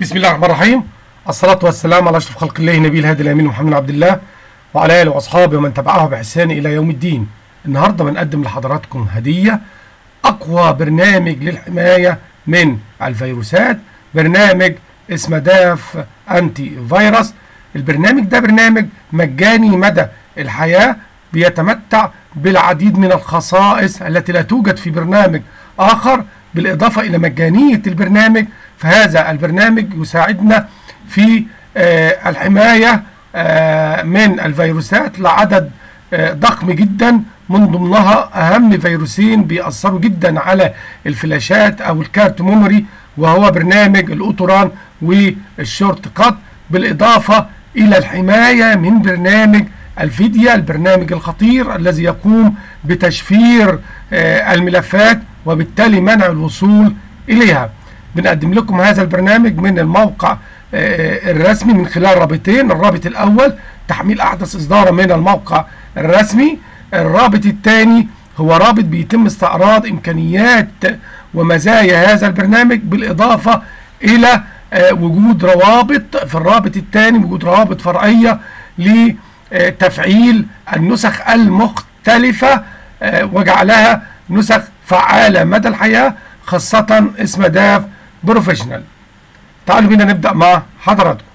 بسم الله الرحمن الرحيم الصلاة والسلام على أشرف خلق الله نبي الهادي الأمين محمد عبد الله وعلى آله وأصحابه ومن تبعه بإحسان إلى يوم الدين النهاردة بنقدم لحضراتكم هدية أقوى برنامج للحماية من الفيروسات برنامج اسمه داف أنتي فيروس البرنامج ده برنامج مجاني مدى الحياة بيتمتع بالعديد من الخصائص التي لا توجد في برنامج آخر بالإضافة إلى مجانية البرنامج فهذا البرنامج يساعدنا في آه، الحماية آه، من الفيروسات لعدد آه، ضخم جدا من ضمنها أهم فيروسين بيأثروا جدا على الفلاشات أو الكارت ميموري وهو برنامج الأوتوران والشورت كات بالإضافة إلى الحماية من برنامج الفيديا البرنامج الخطير الذي يقوم بتشفير آه، الملفات وبالتالي منع الوصول إليها بنقدم لكم هذا البرنامج من الموقع آه، الرسمي من خلال رابطين الرابط الأول تحميل أحدث إصدار من الموقع الرسمي الرابط الثاني هو رابط بيتم استعراض إمكانيات ومزايا هذا البرنامج بالإضافة إلى آه، وجود روابط في الرابط الثاني وجود روابط فرعية لتفعيل النسخ المختلفة آه، وجعلها نسخ فعالة مدى الحياة خاصة اسم داف بروفيشنال تعالوا بينا نبدأ مع حضراتكم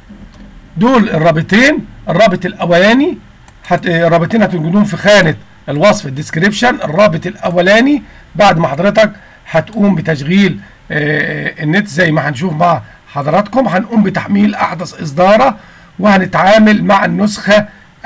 دول الرابطين الرابط الأولاني هت... الرابطين هتوجدون في خانة الوصف الديسكريبشن الرابط الأولاني بعد ما حضرتك هتقوم بتشغيل آه، النت زي ما هنشوف مع حضراتكم هنقوم بتحميل أحدث إصدارة وهنتعامل مع النسخة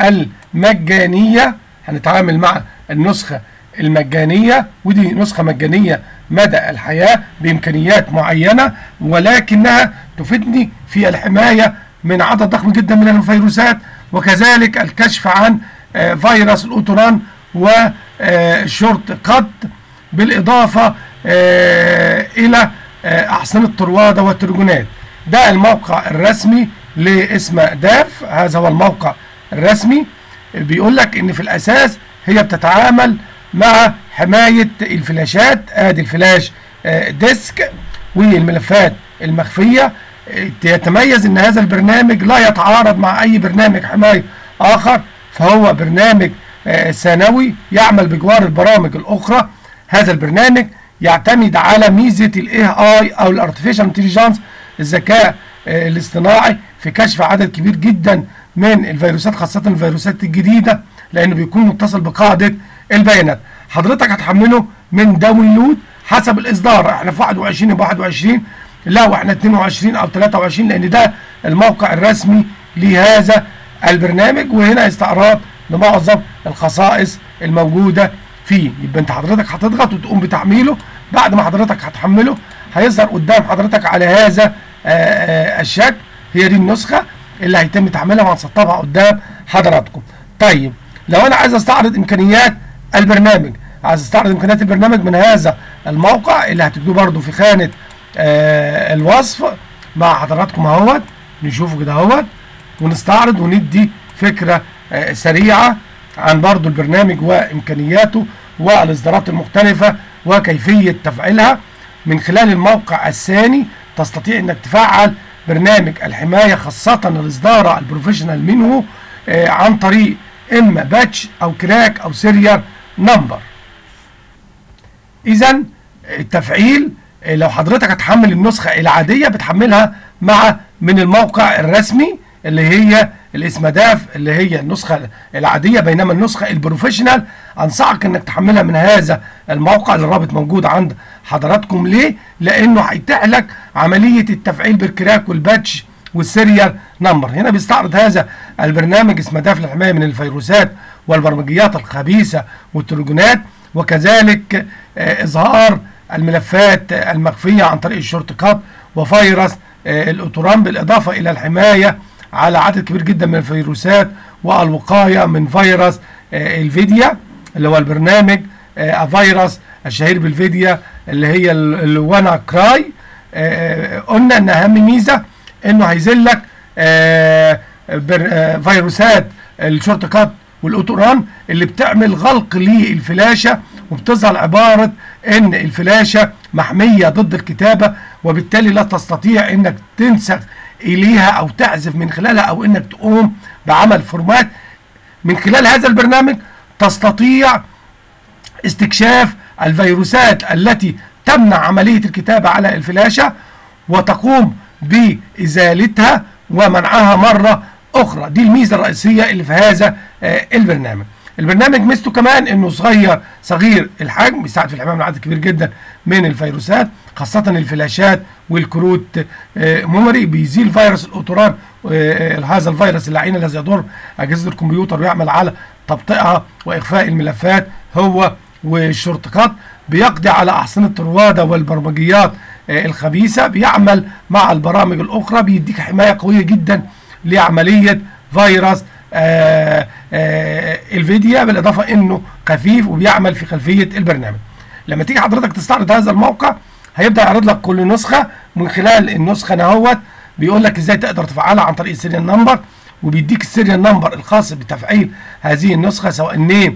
المجانية هنتعامل مع النسخة المجانية ودي نسخة مجانية مدى الحياة بإمكانيات معينة ولكنها تفيدني في الحماية من عدد ضخم جدا من الفيروسات وكذلك الكشف عن آه، فيروس الأوتوران والشورت كات بالإضافة آه، إلى آه، أحصنة الطروادة والترجونات ده الموقع الرسمي لاسم داف هذا هو الموقع الرسمي بيقول لك ان في الاساس هي بتتعامل مع حماية الفلاشات ادي الفلاش آه، ديسك والملفات المخفية آه، يتميز ان هذا البرنامج لا يتعارض مع اي برنامج حماية اخر فهو برنامج آه، ثانوي يعمل بجوار البرامج الاخرى هذا البرنامج يعتمد على ميزة الاي اي او الارتفيشال انتليجنس الذكاء آه، الاصطناعي في كشف عدد كبير جدا من الفيروسات خاصة الفيروسات الجديدة لأنه بيكون متصل بقاعدة البيانات حضرتك هتحمله من داونلود حسب الإصدار احنا في 21 يبقى 21 لا واحنا 22 أو 23 لأن ده الموقع الرسمي لهذا البرنامج وهنا استعراض لمعظم الخصائص الموجودة فيه يبقى انت حضرتك هتضغط وتقوم بتحميله بعد ما حضرتك هتحمله هيظهر قدام حضرتك على هذا آه، آه، الشكل هي دي النسخة اللي هيتم تحميلها وهنسطبها قدام حضراتكم طيب لو انا عايز استعرض امكانيات البرنامج عايز استعرض امكانيات البرنامج من هذا الموقع اللي هتجدوه برضو في خانة آه، الوصف مع حضراتكم اهوت نشوفه كده اهوت ونستعرض وندي فكرة آه، سريعة عن برضو البرنامج وامكانياته والاصدارات المختلفة وكيفية تفعيلها من خلال الموقع الثاني تستطيع انك تفعل برنامج الحماية خاصة الاصدار البروفيشنال منه آه، عن طريق اما باتش او كراك او سيريال نمبر اذا التفعيل آه، لو حضرتك هتحمل النسخة العادية بتحملها مع من الموقع الرسمي اللي هي الاسمداف اللي هي النسخة العادية بينما النسخة البروفيشنال انصحك انك تحملها من هذا الموقع اللي الرابط موجود عند حضراتكم ليه؟ لانه هيتيح لك عملية التفعيل بالكراك والباتش والسيريال نمبر هنا بيستعرض هذا البرنامج اسمداف للحماية من الفيروسات والبرمجيات الخبيثة والتروجنات وكذلك آه، اظهار الملفات المخفية عن طريق الشورت كات وفيروس آه، الاوتوران بالاضافة الى الحماية على عدد كبير جدا من الفيروسات والوقاية من فيروس آه، الفيديا اللي هو البرنامج آه، فيروس الشهير بالفيديا اللي هي ال- الوانا كراي آه، قلنا ان اهم ميزة انه هيزلك آه، بر- آه، فيروسات الشورت كات والاوتوران اللي بتعمل غلق للفلاشة وبتظهر عبارة ان الفلاشة محمية ضد الكتابة وبالتالي لا تستطيع انك تنسخ اليها او تعزف من خلالها او انك تقوم بعمل فورمات من خلال هذا البرنامج تستطيع استكشاف الفيروسات التي تمنع عملية الكتابة على الفلاشة وتقوم بإزالتها ومنعها مرة أخرى دي الميزة الرئيسية اللي في هذا آه، البرنامج البرنامج ميزته كمان انه صغير صغير الحجم بيساعد في الحمايه من عدد كبير جدا من الفيروسات خاصه الفلاشات والكروت آه، ميموري بيزيل فيروس الاوتوران آه، هذا الفيروس اللعين الذي يضر اجهزه الكمبيوتر ويعمل على تبطئها واخفاء الملفات هو والشورتكات بيقضي على احصنه الروادة والبرمجيات آه، الخبيثه بيعمل مع البرامج الاخرى بيديك حمايه قويه جدا لعمليه فيروس آه، آه، الفيديا بالاضافه انه خفيف وبيعمل في خلفيه البرنامج لما تيجي حضرتك تستعرض هذا الموقع هيبدا يعرض لك كل نسخه من خلال النسخه نهوت بيقول لك ازاي تقدر تفعلها عن طريق السيريال نمبر وبيديك السيريال نمبر الخاص بتفعيل هذه النسخه سواء النيم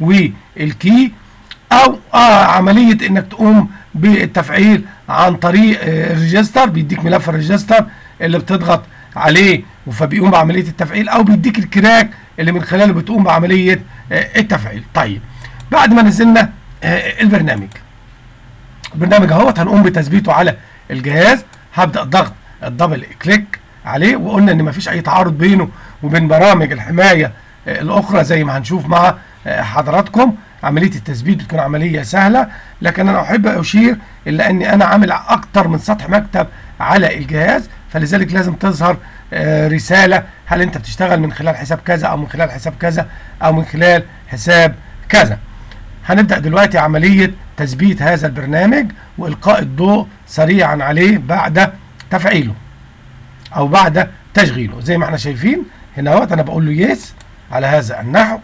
والكي او آه عمليه انك تقوم بالتفعيل عن طريق آه الريجستر بيديك ملف الريجستر اللي بتضغط عليه فبيقوم بعمليه التفعيل او بيديك الكراك اللي من خلاله بتقوم بعمليه آه التفعيل طيب بعد ما نزلنا آه البرنامج البرنامج اهوت هنقوم بتثبيته على الجهاز هبدا ضغط الدبل كليك عليه وقلنا ان مفيش اي تعارض بينه وبين برامج الحمايه آه الاخرى زي ما هنشوف مع آه حضراتكم عمليه التثبيت بتكون عمليه سهله لكن انا احب اشير الا اني انا عامل اكتر من سطح مكتب على الجهاز فلذلك لازم تظهر آه رساله هل انت بتشتغل من خلال حساب كذا او من خلال حساب كذا او من خلال حساب كذا هنبدا دلوقتي عمليه تثبيت هذا البرنامج والقاء الضوء سريعا عليه بعد تفعيله او بعد تشغيله زي ما احنا شايفين هنا اهوت انا بقول له يس على هذا النحو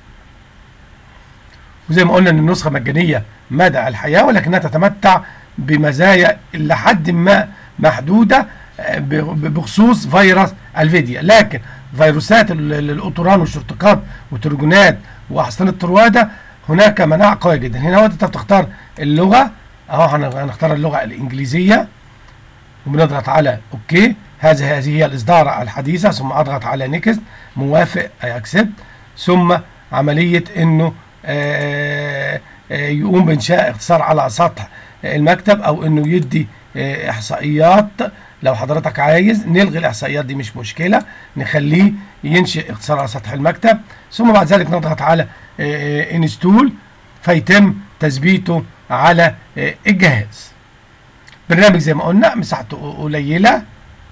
وزي ما قلنا ان النسخه مجانيه مدى الحياه ولكنها تتمتع بمزايا الى حد ما محدوده بخصوص فيروس الفيديا لكن فيروسات الاوتوران والشرطقات والترجونات واحصنه الروادة هناك مناعه قويه جدا هنا هو انت بتختار اللغه اهو هنختار اللغه الانجليزيه وبنضغط على اوكي هذه هذه هي الاصدار الحديثه ثم اضغط على نيكست موافق اي اكسبت ثم عمليه انه آآ آآ يقوم بانشاء اختصار على سطح المكتب او انه يدي احصائيات لو حضرتك عايز نلغي الاحصائيات دي مش مشكله نخليه ينشئ اختصار على سطح المكتب ثم بعد ذلك نضغط على انستول فيتم تثبيته على الجهاز برنامج زي ما قلنا مساحته قليله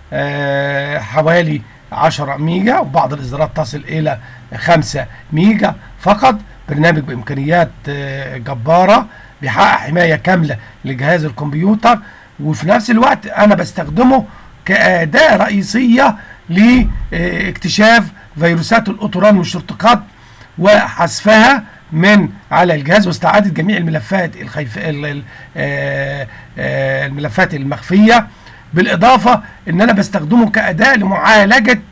حوالي 10 ميجا وبعض الاصدارات تصل الى 5 ميجا فقط برنامج بامكانيات جباره بيحقق حمايه كامله لجهاز الكمبيوتر وفي نفس الوقت انا بستخدمه كاداه رئيسيه لاكتشاف فيروسات الاوتوران والشرطقات وحذفها من على الجهاز واستعاده جميع الملفات الخيف الملفات المخفيه بالاضافه ان انا بستخدمه كاداه لمعالجه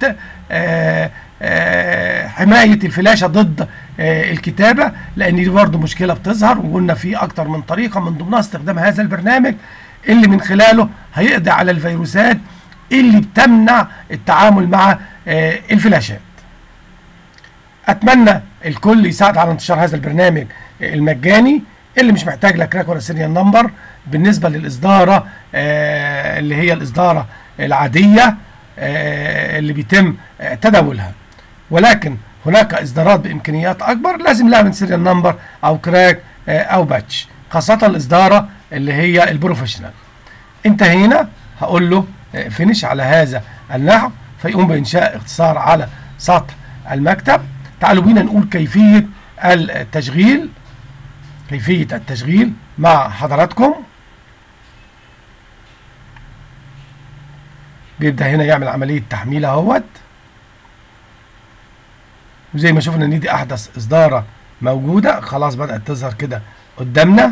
حمايه الفلاشه ضد الكتابه لان دي برضه مشكله بتظهر وقلنا في اكتر من طريقه من ضمنها استخدام هذا البرنامج اللي من خلاله هيقضي على الفيروسات اللي بتمنع التعامل مع الفلاشات اتمنى الكل يساعد على انتشار هذا البرنامج المجاني اللي مش محتاج لا كراك ولا سيريال نمبر بالنسبه للاصداره اللي هي الاصداره العاديه اللي بيتم تداولها ولكن هناك اصدارات بامكانيات اكبر لازم لها من سيريال نمبر او كراك او باتش خاصه الاصداره اللي هي البروفيشنال انتهينا هقول له فينش على هذا النحو فيقوم بانشاء اختصار على سطح المكتب تعالوا بينا نقول كيفيه التشغيل كيفيه التشغيل مع حضراتكم بيبدا هنا يعمل عمليه تحميل اهوت وزي ما شفنا ان دي احدث اصداره موجوده خلاص بدات تظهر كده قدامنا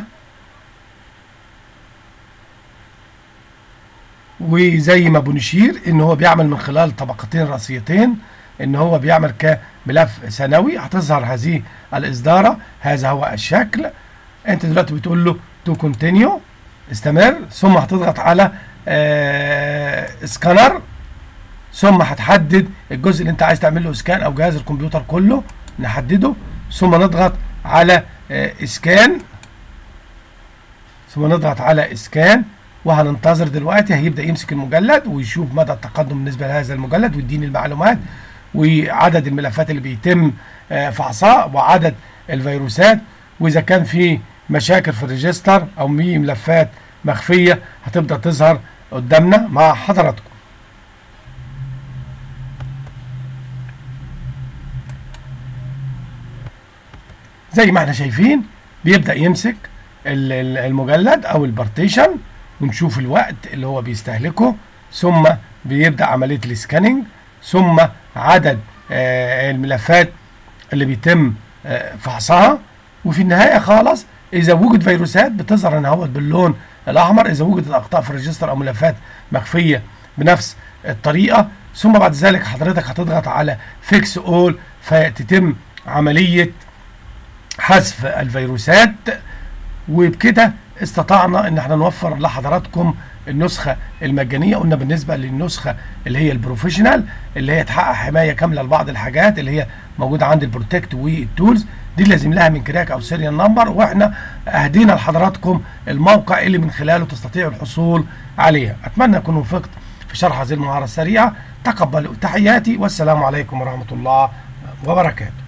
وزي ما بنشير ان هو بيعمل من خلال طبقتين رئيسيتين ان هو بيعمل كملف ثانوي هتظهر هذه الاصداره هذا هو الشكل انت دلوقتي بتقول له تو كونتينيو استمر ثم هتضغط على آه سكانر ثم هتحدد الجزء اللي انت عايز تعمل له اسكان او جهاز الكمبيوتر كله نحدده ثم نضغط على آه اسكان ثم نضغط على اسكان وهننتظر دلوقتي هيبدا يمسك المجلد ويشوف مدى التقدم بالنسبه لهذا المجلد ويديني المعلومات وعدد الملفات اللي بيتم آه فحصها وعدد الفيروسات واذا كان في مشاكل في الريجستر او في ملفات مخفيه هتبدا تظهر قدامنا مع حضراتكم زي ما احنا شايفين بيبدا يمسك المجلد او البارتيشن ونشوف الوقت اللي هو بيستهلكه ثم بيبدا عمليه السكاننج ثم عدد آه الملفات اللي بيتم آه فحصها وفي النهايه خالص اذا وجد فيروسات بتظهر هنا اهوت باللون الاحمر اذا وجدت اخطاء في الريجستر او ملفات مخفيه بنفس الطريقه ثم بعد ذلك حضرتك هتضغط على فيكس اول فتتم عمليه حذف الفيروسات وبكده استطعنا ان احنا نوفر لحضراتكم النسخه المجانيه قلنا بالنسبه للنسخه اللي هي البروفيشنال اللي هي تحقق حمايه كامله لبعض الحاجات اللي هي موجوده عند البروتكت والتولز دي لازم لها من كراك او سيريال نمبر واحنا اهدينا لحضراتكم الموقع اللي من خلاله تستطيعوا الحصول عليها اتمنى اكون وفقت في شرح هذه المهاره السريعه تقبلوا تحياتي والسلام عليكم ورحمه الله وبركاته